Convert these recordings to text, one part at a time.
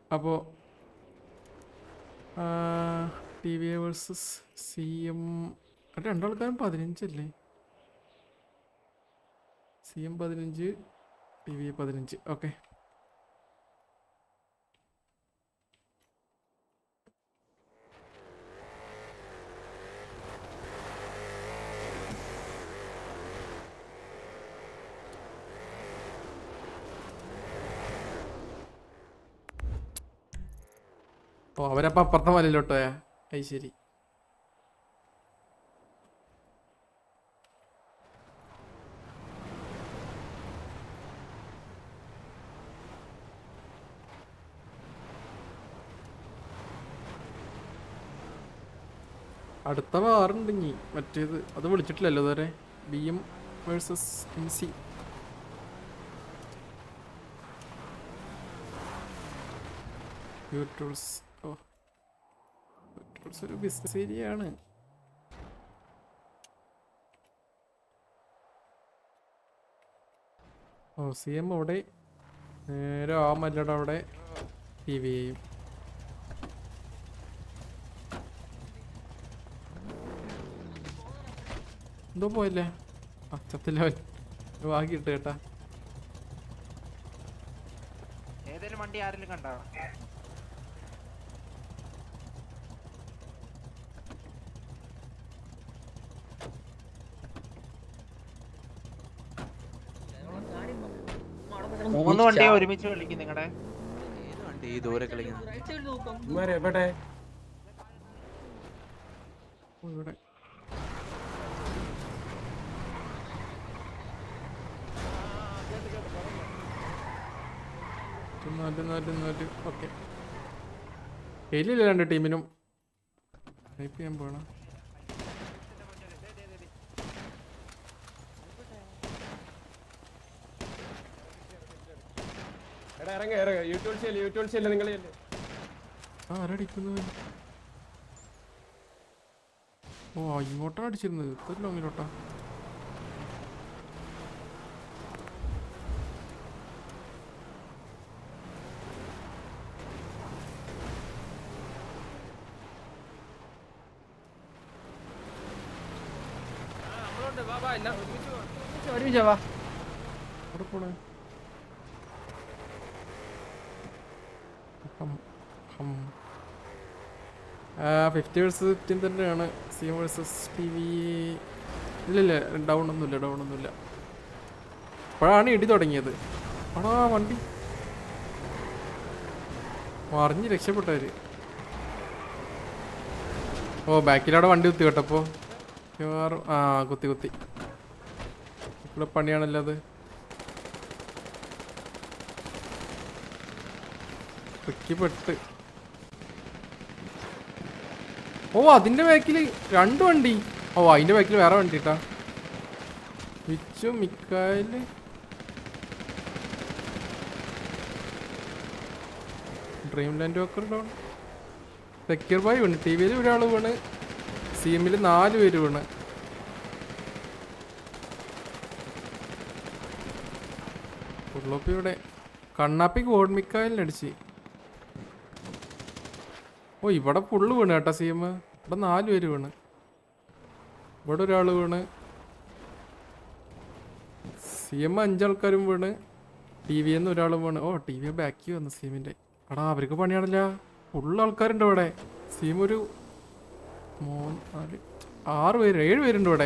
അപ്പോൾ T V A versus C M രണ്ടാൾക്കാരും പതിനഞ്ചല്ലേ സി എം പതിനഞ്ച് ടി വി എ പതിനഞ്ച് ഓക്കെ ഓ അവരപ്പം അപ്പുറത്തെ മലയിലോട്ട് പോയാ അത് ശരി അടുത്ത വാറുണ്ട് ഇനി മറ്റേത് അത് വിളിച്ചിട്ടില്ലല്ലോ ഇതുവരെ B M versus M C യൂട്യൂൾസ് ഓ യൂട്യൂൾസ് ഒരു ബിസിനസ് ഏരിയയാണ് ഓ സി എം അവിടെ നേരെ ആ മല്ലയുടെ അവിടെ ടി വി ചെയ്യും എന്തോ പോയില്ലേ ആ ചത്തില്ല അവൻ വാങ്ങിയിട്ട് കേട്ടാ ഏതേലും വണ്ടി ആരെങ്കിലും കണ്ടോ മൂന്ന് വണ്ടിയെ ഒരുമിച്ച് വിളിക്കും നിങ്ങളുടെ ഏത് വണ്ടി ഈ ദൂരെ കളിക്കുന്നത് ഇവന്മാര് എവിടെ ഓ, ഇവിടെ നാല് നാല് നാല് ഓക്കെ എലിയില്ല രണ്ട് ടീമിനും ടൈപ്പ് ചെയ്യാൻ പോകണം എടാ ഇറങ്ങ ഇറങ്ങ യൂട്യൂബ് ചെയ്യല്ലേ യൂട്യൂബ് ചെയ്യല്ലേ നിങ്ങൾ ആ ആരടിക്കുന്നത് ഓ ഇങ്ങോട്ടാണ് അടിച്ചിരുന്നത് ഇത്ര ലോങ്ങിലോട്ടാ എവിടെ പോണേ ഹം, ഹം. ആ ഫിഫ്റ്റി വേഴ്സസ് ഫിഫ്റ്റീൻ തന്നെയാണ് C M versus T V ഇല്ലില്ല ഡൗൺ ഒന്നുമില്ല ഡൗൺ ഒന്നുമില്ല അപ്പോഴാണ് ഇടി തുടങ്ങിയത് ആടാ വണ്ടി മറിഞ്ഞ് രക്ഷപ്പെട്ടവര് ഓ ബാക്കിലവിടെ വണ്ടി കുത്തി കേട്ടപ്പോ മിക്കവാറും ആ കുത്തി കുത്തി ഇവിടെ പണിയാണല്ലോ അത് ട്രിക്കി പെട്ട് ഓ അതിന്റെ ബാക്കില് രണ്ട് വണ്ടി ഓ അതിന്റെ ബാക്കിൽ വേറെ വണ്ടി കേട്ടാ വിച്ചു മിക്കായില് dream land walker down secure boy വീണ് ടി വിയിൽ ഒരാൾ വീണ് സി എമ്മിൽ നാല് പേര് വീണ് ഉള്ളപ്പി ഇവിടെ കണ്ണാപ്പിക്ക് ഓട് മിക്കായിലടിച്ച് ഓ ഇവിടെ ഫുള്ള് വീണ് കേട്ടാ സി എം ഇവിടെ നാല് പേര് വീണ് ഇവിടെ ഒരാൾ വീണ് സി എം അഞ്ചാൾക്കാരും വീണ് ടി വി എന്ന് ഒരാൾ വീണ് ഓ ടി വി ബാക്കി വന്നു സി എമ്മിൻ്റെ എടാ അവർക്ക് പണിയാണല്ല ഫുള്ള് ആൾക്കാരുണ്ട് ഇവിടെ സി എം ഒരു മൂന്ന് നാല് ആറ് പേര് ഏഴ് പേരുണ്ട് ഇവിടെ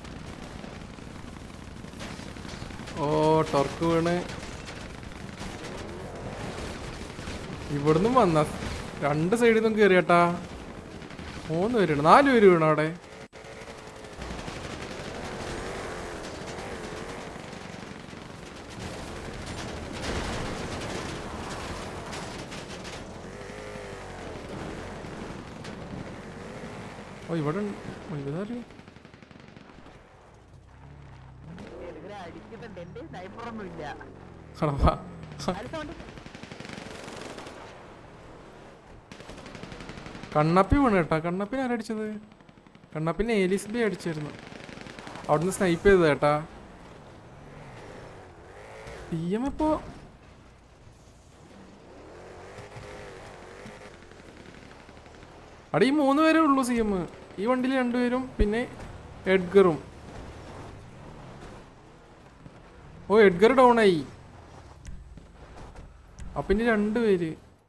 ഓ ടൊർക്ക് വീണ് ഇവിടുന്നും വന്ന രണ്ട് സൈഡിൽ നിന്നും കയറിയട്ടാ മൂന്ന് പേരുണ്ട് നാല് പേര് വീണു അവിടെ ഓ ഇവിടെ ഉണ്ട്. ഓ, ഇതാര് അടിക്കുന്നുണ്ട് എന്റെ സ്നൈപ്പർ ഒന്നും ഇല്ല കടവാ കണ്ണപ്പി വീണ് കേട്ടാ കണ്ണപ്പിനെ ആരടിച്ചത് കണ്ണപ്പിനെ ഏലീസ് ബി അടിച്ചായിരുന്നു അവിടുന്ന് സ്നൈപ്പ് ചെയ്തത് കേട്ടാ പി എം ഇപ്പോ അവിടെ ഈ മൂന്ന് പേരേ ഉള്ളൂ സി എം ഈ വണ്ടിയിൽ രണ്ടുപേരും പിന്നെ എഡ്ഗറും ഓ എഡ്ഗർ ഡൗൺ ആയി അപ്പൊ ഇനി രണ്ടുപേര്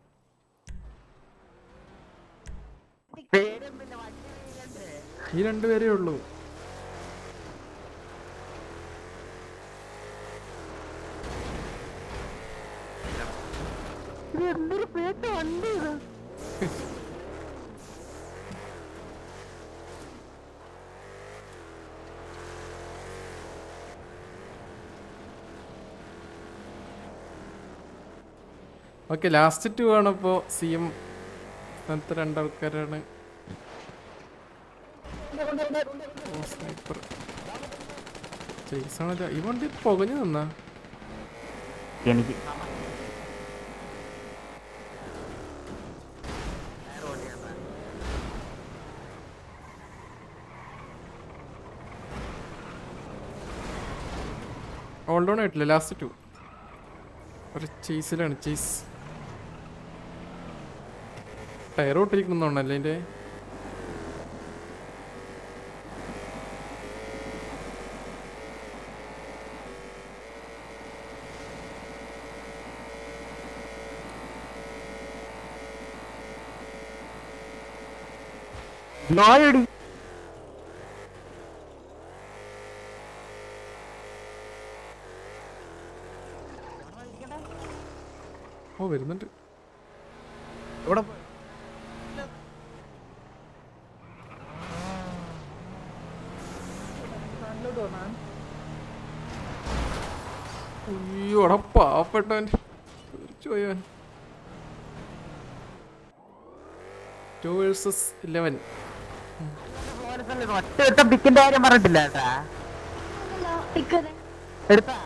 ഈ രണ്ടുപേരേ ഉള്ളൂ ഓക്കെ ലാസ്റ്റ് ടു ആണപ്പോ സി എം സ്ഥാനത്ത് രണ്ടാൾക്കാരാണ് ഓ സ്നൈപ്പർ ചേസാണല്ലോ ഈ വണ്ടി പുകഞ്ഞു നിന്നാ എനിക്ക് ഓൾ ഡൗൺ ആയിട്ടില്ല ലാസ്റ്റ് ടു ഒരു ചേസിലാണ് ചേസ് ടയർ ഒട്ടിരിക്കണമെന്നുണ്ടല്ലേ അതിൻ്റെ നോയടി ഓ വരുന്നുണ്ട് ഇവിടെ അയ്യോ എടാ പാവപ്പെട്ടവൻ ചോയവൻ ടു വേഴ്സസ് ഇലവൻ ഒറ്റ ഒറ്റ പിക്കിന്റെ കാര്യം പറഞ്ഞിട്ടില്ല കേട്ടാ എടുത്താ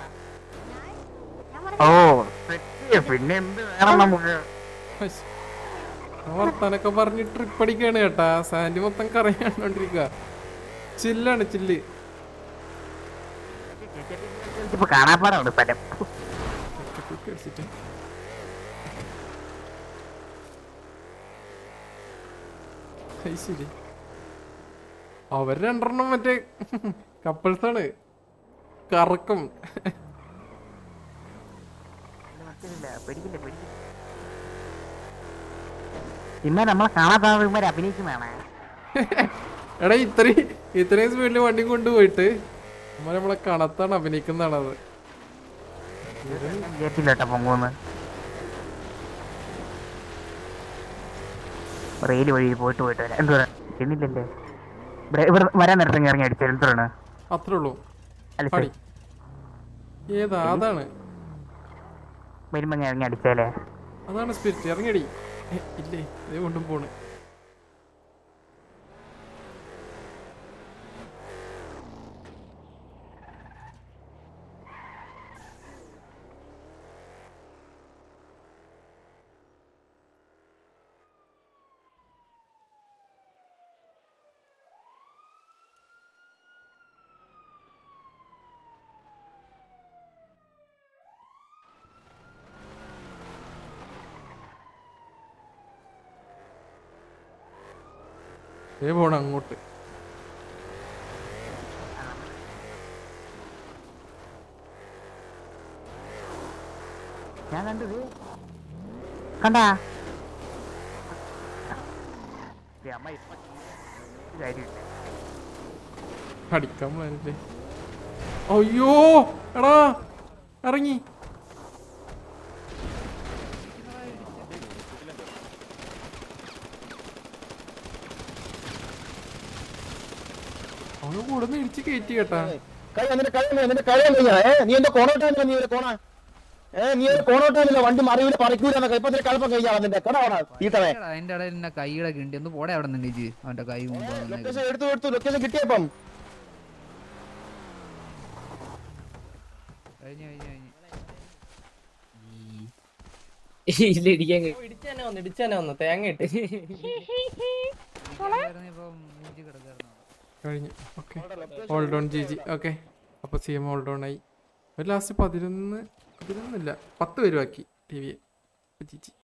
ഓ സെറ്റ്. പിന്നെ എന്ത് വേണം നമുക്ക് വർത്താനൊക്കെ പറഞ്ഞ് ട്രിപ്പ് അടിക്കാണ് കേട്ടാ സാൻഡി മൊത്തം കറയാണ്ടോണ്ടിരിക്കുക ചില്ലാണ് ചില്ല് ഇപ്പൊ കാണാപ്പാടാണ് സ്ഥലം കുക്ക് അടിച്ചിട്ട് അത് ശരി അവർ രണ്ടെണ്ണം മറ്റേ കപ്പിൾസാണ് കറക്കും പിടിക്കില്ല പിടിക്കില്ല പിന്നെ നമ്മളെ കാണാത്ത ഇവരെ അഭിനയിക്കുന്നതാണ് എടാ ഇത്രയും ഇത്രയും സ്പീഡിൽ വണ്ടി കൊണ്ടുപോയിട്ട് നമ്മൾ നമ്മളെ കണത്താണ് അഭിനയിക്കുന്നതാണത് കേട്ടില്ല കേട്ടോ പൊങ്ങൂന്ന് റെയിൽ വഴി പോയിട്ട് പോയിട്ട് വരാം എന്തുവാ ചെന്നില്ലല്ലേ ഇവിടെ ഇവിടെ വരാൻ നേരത്തെ ഇറങ്ങി അടിച്ചു എന്താണ് അത്രേ ഉള്ളൂ അല്ല പടി ഏതാ അതാണ് വരുമ്പോ ഞാൻ ഇറങ്ങി അടിച്ചാലേ അതാണ് സ്പിരിറ്റ് ഇറങ്ങിയടി ഏ, ഇല്ലേ ഇതേ കൊണ്ടും പോണ് ഏ പോണം അങ്ങോട്ട് ഞാൻ കണ്ടത് കണ്ടാ ഈ അമ്മ ഇപ്പൊ ഒരു കാര്യമില്ല അടിക്കാൻ പോകാനില്ലേ അയ്യോ എടാ ഇറങ്ങി അവന് കൂടെ നിന്ന് ഇടിച്ച് കയറ്റി കേട്ടാ കൈ നിന്റെ കൈ നിന്റെ കൈ എന്തെയ്യാ? ഏ നീ എന്തോ കോണോട്ടാനില്ല നീ ഒരു കോണ ഏ നീ ഒരു കോണോട്ടാനില്ല വണ്ടി മറിയൂല പറിക്കൂല എന്നൊക്കെ ഇപ്പൊ നിന്റെ കളപ്പം കഴിയാണ് നിന്റെ കട വേണം ഈട്ടവേ അതിന്റെ ഇടയിൽ എന്നെ കൈയുടെ കിണ്ടി ഒന്ന് പോടെ അവിടെ നിന്ന് അവന്റെ കൈ കൊണ്ടുവന്നേക്ക്. ലൊക്കേഷൻ എടുത്തു എടുത്തു ലൊക്കേഷൻ കിട്ടിയപ്പം കഴിഞ്ഞു കഴിഞ്ഞു കഴിഞ്ഞു ഇല്ല ഇടിക്കാൻ ഇടിച്ചാനെ വന്നു ഇടിച്ചാനെ വന്നു തേങ്ങ ഇട്ട് ഇരിക്കാനായിരുന്നു ഇപ്പം മൂഞ്ചി കിടക്കായിരുന്നു കഴിഞ്ഞു okay hold on G G okay അപ്പോൾ സി എം ഹോൾഡ് ഓൺ ആയി ഒരു ലാസ്റ്റ് പതിനൊന്ന് പതിനൊന്നില്ല പത്ത് പേര് ബാക്കി ടി വിയെ ജി ജി